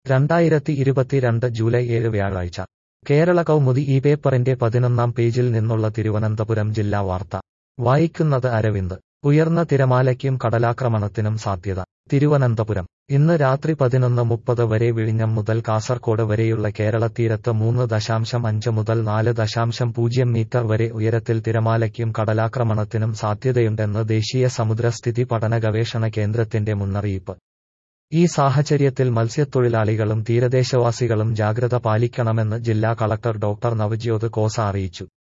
രണ്ടായിരത്തി ഇരുപത്തിരണ്ട് ജൂലൈ ഏഴ് വ്യാഴാഴ്ച കേരള കൗമുദി ഈ പേപ്പറിന്റെ പതിനൊന്നാം പേജിൽ നിന്നുള്ള തിരുവനന്തപുരം ജില്ലാ വാർത്ത വായിക്കുന്നത് അരവിന്ദ് ഉയർന്ന തിരമാലയ്ക്കും കടലാക്രമണത്തിനും സാധ്യത തിരുവനന്തപുരം ഇന്ന് രാത്രി പതിനൊന്ന് മുപ്പത് വരെ വിഴിഞ്ഞം മുതൽ കാസർകോട് വരെയുള്ള കേരള തീരത്ത് മൂന്ന് ദശാംശം അഞ്ച് മുതൽ നാല് ദശാംശം പൂജ്യം മീറ്റർ വരെ ഉയരത്തിൽ തിരമാലയ്ക്കും കടലാക്രമണത്തിനും സാധ്യതയുണ്ടെന്ന് ദേശീയ സമുദ്രസ്ഥിതി പഠന ഗവേഷണ കേന്ദ്രത്തിന്റെ മുന്നറിയിപ്പ് ഈ സാഹചര്യത്തിൽ മത്സ്യത്തൊഴിലാളികളും തീരദേശവാസികളും ജാഗ്രത പാലിക്കണമെന്ന് ജില്ലാ കളക്ടർ ഡോക്ടർ നവജ്യോത് കോസ അറിയിച്ചു